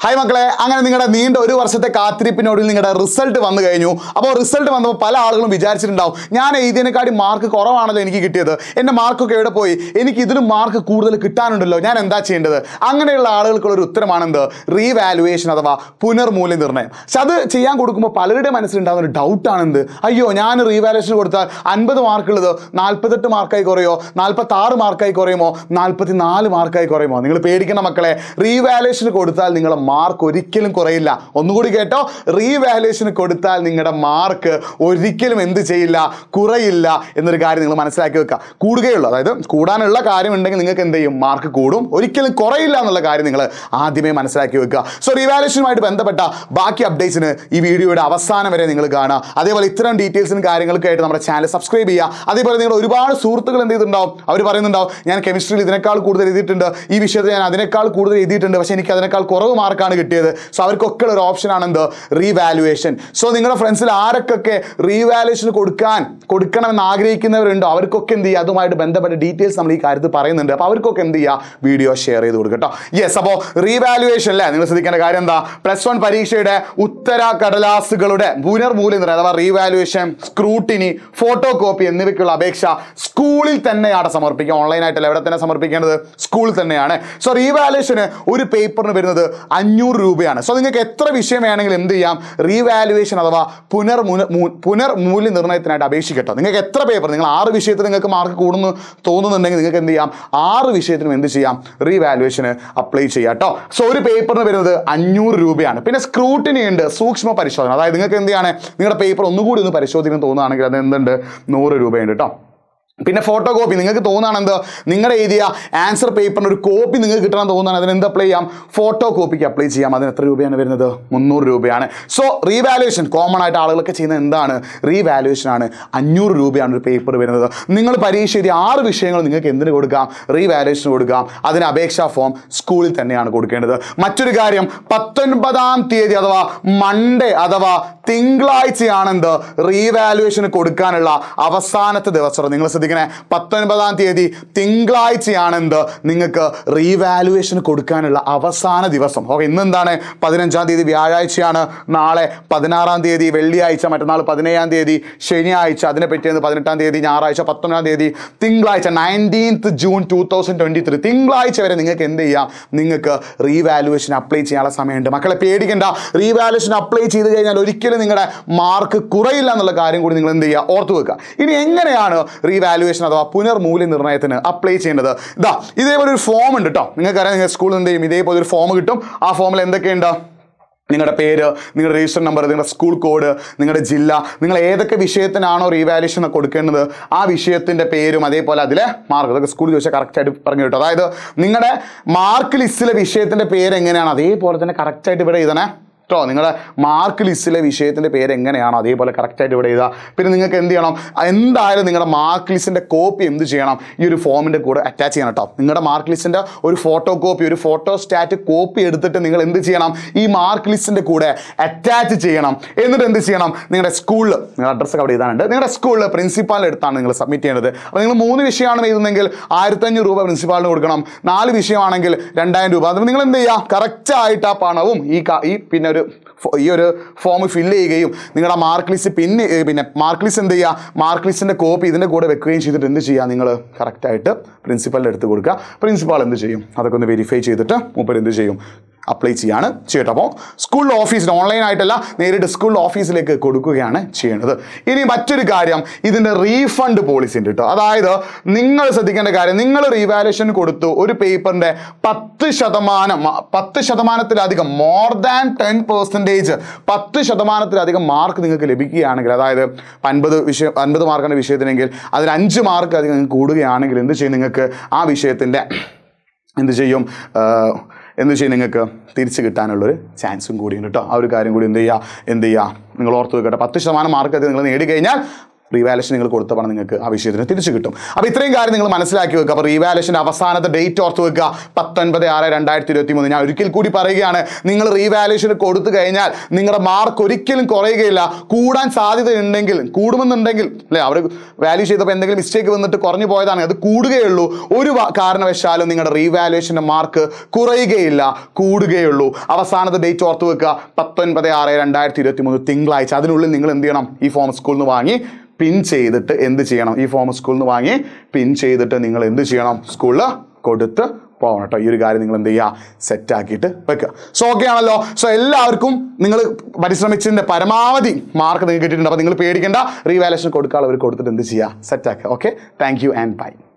hi മക്കളെ അങ്ങനെ നിങ്ങളുടെ നീണ്ട ഒരു വർഷത്തെ കാത്തിരിപ്പിനോടിൽ നിങ്ങളുടെ റിസൾട്ട് വന്നു കഴിഞ്ഞു അപ്പോൾ റിസൾട്ട് വന്നപ്പോൾ പല ആളുകളും വിചാരിച്ചിട്ടുണ്ടാവും ഞാൻ എഴുതിയതിനെക്കാട്ടി മാർക്ക് കുറവാണല്ലോ എനിക്ക് കിട്ടിയത് എൻ്റെ മാർക്കൊക്കെ എവിടെ പോയി എനിക്ക് ഇതിലും മാർക്ക് കൂടുതൽ കിട്ടാനുണ്ടല്ലോ ഞാൻ എന്താ ചെയ്യേണ്ടത് അങ്ങനെയുള്ള ആളുകൾക്കുള്ള ഒരു ഉത്തരമാണെന്ത് റീവാലുവേഷൻ അഥവാ പുനർമൂല്യനിർണ്ണയം പക്ഷെ അത് ചെയ്യാൻ കൊടുക്കുമ്പോൾ പലരുടെ മനസ്സിലുണ്ടാകുന്ന ഒരു ഡൗട്ടാണെന്ത് അയ്യോ ഞാൻ റീവാലുവേഷൻ കൊടുത്താൽ അൻപത് മാർക്കുള്ളത് നാൽപ്പത്തെട്ട് മാർക്കായി കുറയോ നാൽപ്പത്തി ആറ് മാർക്കായി കുറയുമോ നാൽപ്പത്തി നാല് മാർക്കായി കുറയുമോ നിങ്ങൾ പേടിക്കണം മക്കളെ റീവാലുവേഷൻ കൊടുത്താൽ നിങ്ങളുടെ മാർക്ക് ഒരിക്കലും കുറയില്ല ഒന്നുകൂടി കേട്ടോ റീവാലുവേഷൻ കൊടുത്താൽ നിങ്ങളുടെ മാർക്ക് ഒരിക്കലും എന്ത് ചെയ്യില്ല കുറയില്ല എന്നൊരു കാര്യം നിങ്ങൾ മനസ്സിലാക്കി വെക്കുക കൂടുകയുള്ളൂ അതായത് കൂടാനുള്ള കാര്യം ഉണ്ടെങ്കിൽ നിങ്ങൾക്ക് എന്ത് ചെയ്യും മാർക്ക് കൂടും ഒരിക്കലും കുറയില്ല എന്നുള്ള കാര്യം നിങ്ങൾ ആദ്യമേ മനസ്സിലാക്കി വെക്കുക സോ റീവാലുവേഷനുമായിട്ട് ബന്ധപ്പെട്ട ബാക്കി അപ്ഡേറ്റ്സിന് ഈ വീഡിയോയുടെ അവസാനം വരെ നിങ്ങൾ കാണുക അതേപോലെ ഇത്തരം ഡീറ്റെയിൽസിനും കാര്യങ്ങളൊക്കെ ആയിട്ട് നമ്മുടെ ചാനൽ സബ്സ്ക്രൈബ് ചെയ്യുക അതേപോലെ നിങ്ങൾ ഒരുപാട് സുഹൃത്തുക്കൾ എന്ത് ചെയ്തിട്ടുണ്ടാവും അവർ പറയുന്നുണ്ടാവും ഞാൻ കെമിസ്ട്രിയിൽ ഇതിനേക്കാൾ കൂടുതൽ എഴുതിയിട്ടുണ്ട് ഈ വിഷയത്തിൽ ഞാൻ അതിനേക്കാൾ കൂടുതൽ എഴുതിയിട്ടുണ്ട് പക്ഷേ എനിക്ക് അതിനേക്കാൾ കുറവ് മാർക്കാണ് കിട്ടിയത് സോ അവർക്കൊക്കെ ഉള്ള ഒരു ഓപ്ഷനാണ് എന്ത് റീവാലുവേഷൻ സോ നിങ്ങളുടെ ഫ്രണ്ട്സിൽ ആരൊക്കെ റീവാലുവേഷൻ കൊടുക്കാൻ കൊടുക്കണമെന്ന് ആഗ്രഹിക്കുന്നവരുണ്ടോ അവർക്കൊക്കെ എന്ത് ചെയ്യുക അതുമായിട്ട് ബന്ധപ്പെട്ട ഡീറ്റെയിൽസ് നമ്മൾ ഈ കാര്യത്തിൽ പറയുന്നുണ്ട് അപ്പോൾ അവർക്കൊക്കെ എന്ത് ചെയ്യുക വീഡിയോ ഷെയർ ചെയ്ത് കൊടുക്കുക കേട്ടോ യെസ് അപ്പോൾ റീവാലുവേഷൻ അല്ലേ നിങ്ങൾ ശ്രദ്ധിക്കേണ്ട കാര്യം എന്താ പ്ലസ് വൺ പരീക്ഷയുടെ ഉത്തര കടലാസുകളുടെ പുനർമൂല്യനിർണ്ണയം അഥവാ റീവാലുവേഷൻ സ്ക്രൂട്ടിനി ഫോട്ടോ കോപ്പി എന്നിവയ്ക്കുള്ള അപേക്ഷ സ്കൂളിൽ തന്നെയാണ് സമർപ്പിക്കുക ഓൺലൈനായിട്ടല്ല എവിടെ തന്നെ സമർപ്പിക്കേണ്ടത് സ്കൂളിൽ തന്നെയാണ് സോ റീവാലുവേഷന് ഒരു പേപ്പറിന് വരുന്നത് അഞ്ഞൂറ് രൂപയാണ് സോ നിങ്ങൾക്ക് എത്ര വിഷയം വേണമെങ്കിലും എന്ത് ചെയ്യാം റീവാലുവേഷൻ അഥവാ പുനർ പുനർമൂല്യനിർണ്ണയത്തിനായിട്ട് അപേക്ഷിക്കട്ടോ നിങ്ങൾക്ക് എത്ര പേപ്പർ നിങ്ങൾ ആറ് വിഷയത്തിൽ നിങ്ങൾക്ക് മാർക്ക് കൂടുന്നു തോന്നുന്നുണ്ടെങ്കിൽ നിങ്ങൾക്ക് എന്ത് ചെയ്യാം ആറ് വിഷയത്തിനും എന്ത് ചെയ്യാം റീവാലുവേഷന് അപ്ലൈ ചെയ്യാം കേട്ടോ സോ ഒരു പേപ്പറിന് വരുന്നത് അഞ്ഞൂറ് രൂപയാണ് പിന്നെ സ്ക്രൂട്ടിനി ഉണ്ട് സൂക്ഷ്മ പരിശോധന അതായത് നിങ്ങൾക്ക് എന്ത് ചെയ്യാണ് നിങ്ങളുടെ പേപ്പർ ഒന്നുകൂടി ഒന്ന് പരിശോധിക്കാൻ തോന്നുകയാണെങ്കിൽ അത് എന്തുണ്ട് നൂറ് രൂപയുണ്ട് കേട്ടോ പിന്നെ ഫോട്ടോ കോപ്പി നിങ്ങൾക്ക് തോന്നുകയാണ് എന്ത് നിങ്ങളുടെ എഴുതിയ ആൻസർ പേപ്പറിന് ഒരു കോപ്പി നിങ്ങൾക്ക് കിട്ടണം തോന്നുകയാണ് അതിന് എന്ത് അപ്ലൈ ചെയ്യാം ഫോട്ടോ കോപ്പിക്ക് അപ്ലൈ ചെയ്യാം അതിന് എത്ര രൂപയാണ് വരുന്നത് മുന്നൂറ് രൂപയാണ് സോ റീവാലുവേഷൻ കോമൺ ആയിട്ട് ആളുകളൊക്കെ ചെയ്യുന്നത് എന്താണ് റീവാലുവേഷൻ ആണ് അഞ്ഞൂറ് രൂപയാണ് ഒരു പേപ്പർ വരുന്നത് നിങ്ങൾ പരീക്ഷ എഴുതിയ ആറ് വിഷയങ്ങൾ നിങ്ങൾക്ക് എന്തിന് കൊടുക്കാം റീവാലുവേഷൻ കൊടുക്കാം അതിന് അപേക്ഷാ ഫോം സ്കൂളിൽ തന്നെയാണ് കൊടുക്കേണ്ടത് മറ്റൊരു കാര്യം പത്തൊൻപതാം തീയതി അഥവാ മൺഡേ അഥവാ തിങ്കളാഴ്ചയാണെന്ത് റീവാലുവേഷന് കൊടുക്കാനുള്ള അവസാനത്തെ ദിവസം നിങ്ങൾ ശ്രദ്ധിക്കണേ പത്തൊൻപതാം തീയതി തിങ്കളാഴ്ചയാണെന്ത് നിങ്ങൾക്ക് റീവാലുവേഷന് കൊടുക്കാനുള്ള അവസാന ദിവസം ഓക്കെ ഇന്ന് എന്താണ് പതിനഞ്ചാം തീയതി വ്യാഴാഴ്ചയാണ് നാളെ പതിനാറാം തീയതി വെള്ളിയാഴ്ച മറ്റന്നാൾ പതിനേഴാം തീയതി ശനിയാഴ്ച അതിനെ പറ്റിയത് പതിനെട്ടാം തീയതി ഞായറാഴ്ച പത്തൊൻപതാം തീയതി തിങ്കളാഴ്ച nineteenth June two thousand twenty three തിങ്കളാഴ്ച വരെ നിങ്ങൾക്ക് എന്ത് ചെയ്യാം നിങ്ങൾക്ക് റീവാലുവേഷൻ അപ്ലൈ ചെയ്യാനുള്ള സമയമുണ്ട് മക്കളെ പേടിക്കേണ്ട റീവാലുവേഷൻ അപ്ലൈ ചെയ്ത് കഴിഞ്ഞാൽ ഒരിക്കലും നിങ്ങളുടെ മാർക്ക് കുറയില്ല എന്നുള്ള കാര്യം കൂടി നിങ്ങൾ എന്ത് ചെയ്യുക ഓർത്തു വെക്കുക ഇനി എങ്ങനെയാണ് റീവാലുവേഷൻ അഥവാ പുനർമൂല്യനിർണ്ണയത്തിന് അപ്ലൈ ചെയ്യേണ്ടത് ഇതാ ഇതേപോലെ ഒരു ഫോം ഉണ്ട് കേട്ടോ നിങ്ങൾക്കറിയാം നിങ്ങൾ സ്കൂളിൽ എന്ത് ചെയ്യും ഇതേപോലെ ഒരു ഫോം കിട്ടും ആ ഫോമിൽ എന്തൊക്കെയുണ്ട് നിങ്ങളുടെ പേര് നിങ്ങളുടെ രജിസ്റ്റർ നമ്പർ നിങ്ങളുടെ സ്കൂൾ കോഡ് നിങ്ങളുടെ ജില്ല നിങ്ങൾ ഏതൊക്കെ വിഷയത്തിനാണോ റീവാലുവേഷൻ കൊടുക്കേണ്ടത് ആ വിഷയത്തിൻ്റെ പേരും അതേപോലെ അതിലെ മാർക്ക് അതൊക്കെ സ്കൂളിൽ ചോദിച്ചാൽ കറക്റ്റായിട്ട് പറഞ്ഞു കിട്ടും അതായത് നിങ്ങളുടെ മാർക്ക് ലിസ്റ്റിലെ വിഷയത്തിൻ്റെ പേര് എങ്ങനെയാണ് അതേപോലെ തന്നെ കറക്റ്റായിട്ട് ഇവിടെ എഴുതണേ കേട്ടോ നിങ്ങളുടെ മാർക്ക് ലിസ്റ്റിലെ വിഷയത്തിൻ്റെ പേര് എങ്ങനെയാണോ അതേപോലെ കറക്റ്റായിട്ട് ഇവിടെ എഴുതുക പിന്നെ നിങ്ങൾക്ക് എന്ത് ചെയ്യണം എന്തായാലും നിങ്ങളുടെ മാർക്ക് ലിസ്റ്റിൻ്റെ കോപ്പി എന്ത് ചെയ്യണം ഈ ഒരു ഫോമിൻ്റെ കൂടെ അറ്റാച്ച് ചെയ്യണം കേട്ടോ നിങ്ങളുടെ മാർക്ക് ലിസ്റ്റിൻ്റെ ഒരു ഫോട്ടോ കോപ്പി ഒരു ഫോട്ടോ സ്റ്റാറ്റ് കോപ്പി എടുത്തിട്ട് നിങ്ങൾ എന്ത് ചെയ്യണം ഈ മാർക്ക് ലിസ്റ്റിൻ്റെ കൂടെ അറ്റാച്ച് ചെയ്യണം എന്നിട്ട് എന്ത് ചെയ്യണം നിങ്ങളുടെ സ്കൂളിൽ നിങ്ങളുടെ അഡ്രസ്സൊക്കെ അവിടെ എഴുതാനുണ്ട് നിങ്ങളുടെ സ്കൂളിൽ പ്രിൻസിപ്പാളിൻ്റെ അടുത്താണ് നിങ്ങൾ സബ്മിറ്റ് ചെയ്യേണ്ടത് അപ്പോൾ നിങ്ങൾ മൂന്ന് വിഷയമാണ് എഴുതുന്നെങ്കിൽ ആയിരത്തഞ്ഞൂറ് രൂപ പ്രിൻസിപ്പാളിന് കൊടുക്കണം നാല് വിഷയമാണെങ്കിൽ രണ്ടായിരം രൂപ അത് നിങ്ങൾ എന്ത് ചെയ്യുക കറക്റ്റായിട്ട് ആ പണവും ഈ ക- ഈ പിന്നെ ഒരു ഫോ- ഈ ഒരു ഫോം ഫില്ല് ചെയ്യുകയും നിങ്ങളുടെ മാർക്ക് ലിസ്റ്റ് പിന്നെ ഏ, പിന്നെ മാർക്ക് ലിസ്റ്റ് എന്ത് ചെയ്യുക മാർക്ക് ലിസ്റ്റിൻ്റെ കോപ്പി ഇതിൻ്റെ കൂടെ വെക്കുകയും ചെയ്തിട്ട് എന്ത് ചെയ്യുക നിങ്ങൾ കറക്റ്റായിട്ട് പ്രിൻസിപ്പലിൻ്റെ അടുത്ത് കൊടുക്കുക പ്രിൻസിപ്പാൾ എന്ത് ചെയ്യും അതൊക്കെ ഒന്ന് വെരിഫൈ ചെയ്തിട്ട് മൂപ്പർ എന്ത് ചെയ്യും അപ്ലൈ ചെയ്യാണ് ചെയ്യട്ടെ അപ്പോൾ സ്കൂൾ ഓഫീസിൽ ഓൺലൈൻ ആയിട്ടല്ല നേരിട്ട് സ്കൂൾ ഓഫീസിലേക്ക് കൊടുക്കുകയാണ് ചെയ്യുന്നത് ഇനി മറ്റൊരു കാര്യം ഇതിൻ്റെ റീഫണ്ട് പോളിസി ഉണ്ട് കേട്ടോ അതായത് നിങ്ങൾ ശ്രദ്ധിക്കേണ്ട കാര്യം നിങ്ങൾ റീവാലുവേഷൻ കൊടുത്തു ഒരു പേപ്പറിൻ്റെ പത്ത് ശതമാനം മ- പത്ത് ശതമാനത്തിലധികം മോർ ദാൻ ടെൻ പെർസെൻറ്റേജ് പത്ത് ശതമാനത്തിലധികം മാർക്ക് നിങ്ങൾക്ക് ലഭിക്കുകയാണെങ്കിൽ അതായത് അൻപത് വിഷയം അൻപത് മാർക്കാണ് വിഷയത്തിനെങ്കിൽ അതിന് അഞ്ച് മാർക്ക് അധികം നിങ്ങൾക്ക് കൂടുകയാണെങ്കിൽ എന്ത് ചെയ്യും നിങ്ങൾക്ക് ആ വിഷയത്തിൻ്റെ എന്ത് ചെയ്യും ആ, എന്ത് ചെയ്യും നിങ്ങൾക്ക് തിരിച്ച് കിട്ടാനുള്ളൊരു ചാൻസും കൂടിയുണ്ട് കേട്ടോ ആ ഒരു കാര്യം കൂടി എന്ത് ചെയ്യുക എന്ത് ചെയ്യുക നിങ്ങൾ ഓർത്ത് വെക്കട്ടെ പത്ത് ശതമാനം മാർക്ക് അത് നിങ്ങൾ നേടിക്കഴിഞ്ഞാൽ റീവാലേഷൻ നിങ്ങൾ കൊടുത്ത പണം നിങ്ങൾക്ക് ആ വിഷയത്തിന് തിരിച്ചു കിട്ടും അപ്പോൾ ഇത്രയും കാര്യം നിങ്ങൾ മനസ്സിലാക്കി വെക്കുക അപ്പോൾ റീവാലേഷൻ്റെ അവസാനത്തെ ഡേറ്റ് ഓർത്ത് വെക്കുക പത്തൊൻപത് ആറ് രണ്ടായിരത്തി ഇരുപത്തി മൂന്ന് ഞാൻ ഒരിക്കൽ കൂടി പറയുകയാണ് നിങ്ങൾ റീവാലേഷൻ കൊടുത്തു കഴിഞ്ഞാൽ നിങ്ങളുടെ മാർക്ക് ഒരിക്കലും കുറയുകയില്ല കൂടാൻ സാധ്യതയുണ്ടെങ്കിൽ കൂടുമെന്നുണ്ടെങ്കിൽ അല്ലേ അവർ വാല്യൂ ചെയ്തപ്പോൾ എന്തെങ്കിലും മിസ്റ്റേക്ക് വന്നിട്ട് കുറഞ്ഞു പോയതാണ് അത് കൂടുകയുള്ളൂ ഒരു വ- കാരണവശാലും നിങ്ങളുടെ റീവാലുവേഷൻ്റെ മാർക്ക് കുറയുകയില്ല കൂടുകയുള്ളൂ അവസാനത്തെ ഡേറ്റ് ഓർത്ത് വെക്കുക പത്തൊൻപത് ആറ് രണ്ടായിരത്തി ഇരുപത്തി മൂന്ന് തിങ്കളാഴ്ച അതിനുള്ളിൽ നിങ്ങൾ എന്ത് ചെയ്യണം ഈ ഫോം സ്കൂളിൽ നിന്ന് വാങ്ങി പിൻ ചെയ്തിട്ട് എന്ത് ചെയ്യണം ഈ ഫോം സ്കൂളിൽ നിന്ന് വാങ്ങി പിൻ ചെയ്തിട്ട് നിങ്ങൾ എന്ത് ചെയ്യണം സ്കൂളിൽ കൊടുത്ത് പോകണം കേട്ടോ ഈ ഒരു കാര്യം നിങ്ങൾ എന്ത് ചെയ്യുക സെറ്റ് ആക്കിയിട്ട് വെക്കുക സോ ഓക്കെ ആണല്ലോ സോ എല്ലാവർക്കും നിങ്ങൾ പരിശ്രമിച്ചതിൻ്റെ പരമാവധി മാർക്ക് നിങ്ങൾക്ക് കിട്ടിയിട്ടുണ്ട് അപ്പോൾ നിങ്ങൾ പേടിക്കേണ്ട റീവാലേഷൻ കൊടുക്കാനുള്ളവർ കൊടുത്തിട്ട് എന്ത് ചെയ്യുക സെറ്റ് ആക്കുക okay thank you and by